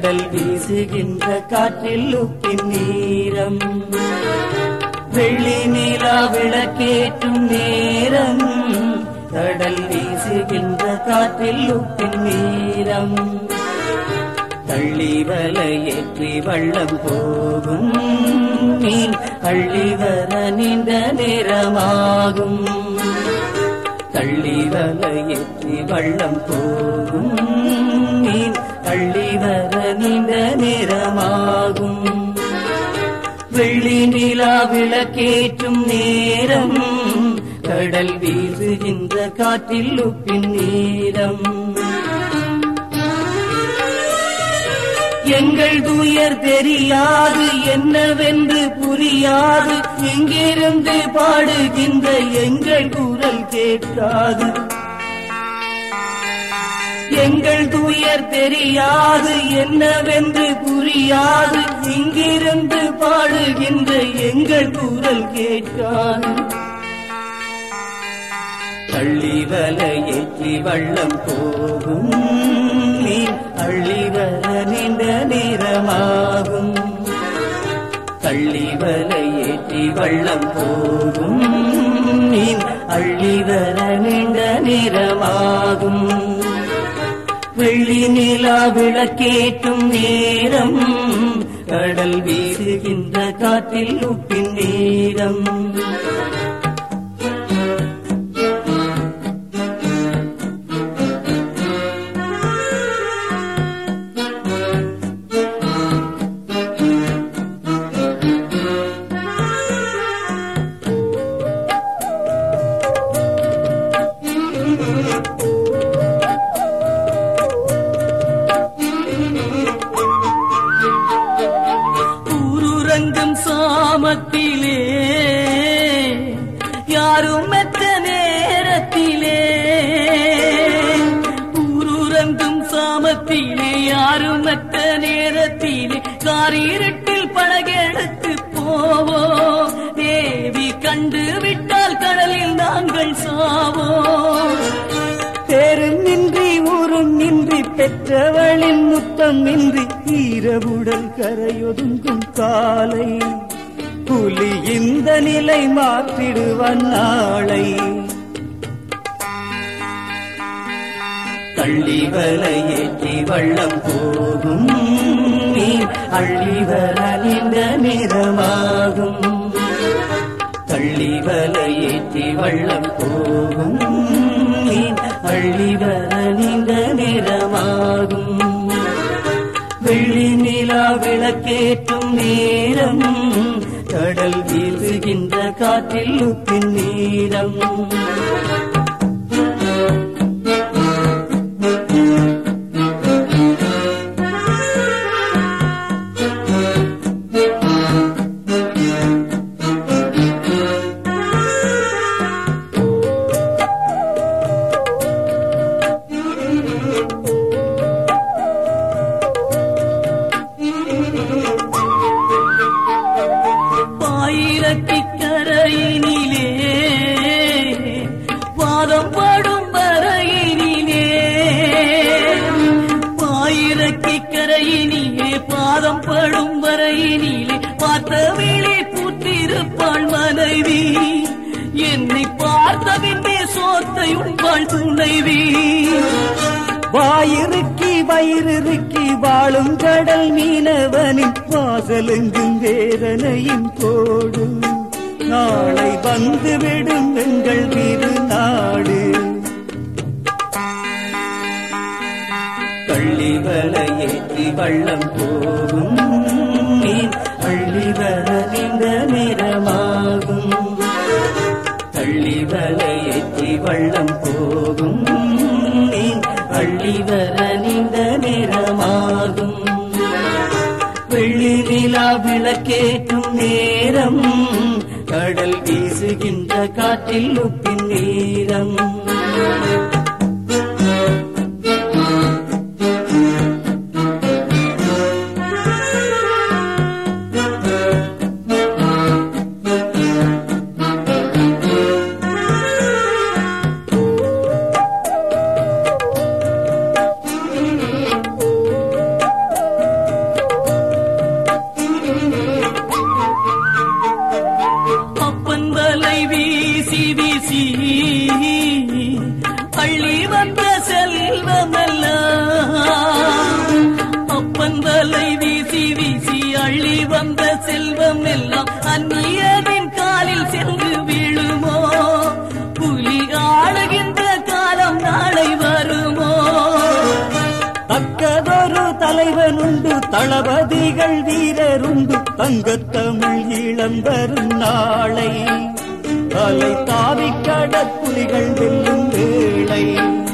கடல் வீசுகின்ற காற்றில் உப்பின் நீரம் வெள்ளி நிலா விளக்கேற்றும் நேரம் கடல் வீசுகின்ற காற்றில் உப்பின் நீரம் தள்ளி வலையேற்றி வள்ளம் போகும் மீன் அள்ளி வர நீண்ட நேரமாகும் தள்ளி வலையேற்றி வள்ளம் போகும் மீன் அள்ளி வர நீண்ட நேரமாகும் வெள்ளி நிலா விளக்கேற்றும் நேரம் கடல் வீசுகின்ற காற்றில் உப்பின் நீரம் எங்கள் துயர் தெரியாது என்னவென்று புரியாது எங்கிருந்து பாடுகின்ற எங்கள் குரல் கேட்காது எங்கள் துயர் தெரியாது என்னவென்று புரியாது இங்கிருந்து பாடுகின்ற எங்கள் குரல் கேட்காது தள்ளி வலையேற்றி வள்ளம் போகும் மீன் அள்ளி வர நீண்ட நேரமாகும் தள்ளி வலையேற்றி வள்ளம் போகும் மீன் அள்ளி வர நீண்ட நேரமாகும் வெள்ளி நிலா விளக்கேற்றும் நேரம் கடல் வீசுகின்ற காற்றில் உப்பின் நேரம் ஊருறங்கும் சாமத்திலே யாரும் மெத்த நேரத்திலே ஊருறங்கும் சாமத்திலே யாரும் மெத்த நேரத்திலே காரிருட்டில் படகெடுத்து போவோம் தேவி கண்டு விட்டால் கடலில் நாங்கள் சாவோம் பேரும் இன்றி ஊரும் இன்றி பெற்றவளின் முத்தம் இன்றி ஈரவுடல் கரையொதுங்கும் காலை புலி இந்த நிலை மாற்றிடுவன் நாளை தள்ளி வலையேற்றி வள்ளம் போகும் நீர் அள்ளி வர நீண்ட நேரமாகும் தள்ளி வலையேற்றி வள்ளம் போகும் மீன் அள்ளி வர நீண்ட நேரமாகும் வெள்ளி நிலா விளக்கேற்றும் நேரம் கடல் வீசுகின்ற காற்றில் உப்பின் நீரம் பாயிரத்திக்கரையினிலே வாதம் படும் வரையினிலே பாயிரத்திக்கரையினிலே பாதம் படும் வரையினிலே பார்த்த வேளை பூத்திருப்பாள் மனைவி என்னை பார்த்த பின்னே சோத்தை உண்பாள் துணைவி வாயிறுக்கி வயிறுக்கி வாழும் கடல் மீனவனின் வாசலெங்கும் வேதனையின் கோடு நாளை வந்துவிடும் எங்கள் திருநாடு கள்ளி வலையேற்றி வள்ளம் போகும் மீன் அள்ளி வர நீண்ட நேரமாகும் தள்ளி வலையேற்றி வள்ளம் போகும் மீன் அள்ளி வர நீண்ட நேரமாகும் வெள்ளி நிலா விளக்கேற்றும் நேரம் கடல் வீசுகின்ற காற்றில் உப்பின் நேரம் வீசி வீசி அள்ளி வந்த செல்வமெல்லாம் அப்பன் வலை வீசி வீசி அள்ளி வந்த செல்வம் எல்லாம் அந்நியரின் காலில் சென்று விழுமோ புலி ஆளுகின்ற காலம் நாளை வருமோ தக்கதொரு தலைவனுண்டு தளபதிகள் வீரருண்டு தங்கத்தமிழ் இளம்பெரும் நாளை தலை தாவி கடற்புலிகள் வெல்லும் வேளை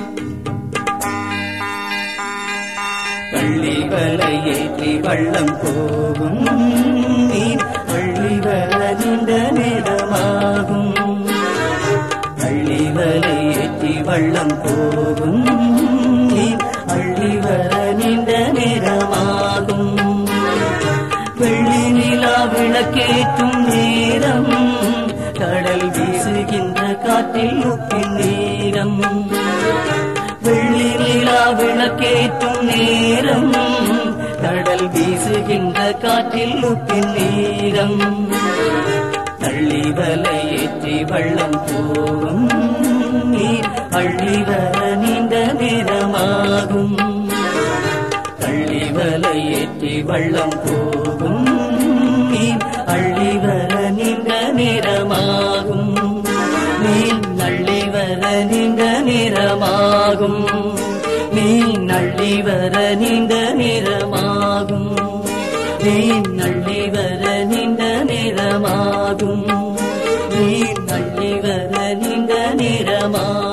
கள்ளி வலை ஏற்றி வள்ளம் போகும் நீர் பள்ளி வர நீண்ட நேரமாகும் கள்ளி வலை ஏற்றி வள்ளம் போகும் நீர் அள்ளி வர நீண்ட நேரமாகும் வெள்ளி நிலா விளக்கேற்றும் நேரம் கடல் வீசுகின்ற காற்றில் உப்பின் நேரம் வெள்ளி நிலா விளக்கேற்றும் நேரம் கடல் வீசுகின்ற காற்றில் உப்பின் நேரம் தள்ளி வலை ஏற்றி வள்ளம் போகும் நீர் அள்ளி வர நீண்ட நேரமாகும் தள்ளி வலை ஏற்றி வள்ளம் போகும் நீர் அள்ளி வர நீண்ட நேரமாகும் நீர் நள்ளி வர நீண்ட நேரமாகும் நீர் நள்ளி வர நீண்ட நேரமாகும் நீர் நள்ளி வர நீண்ட நேரமாகும் நீர் நள்ளி வர நீண்ட நேரமாகும்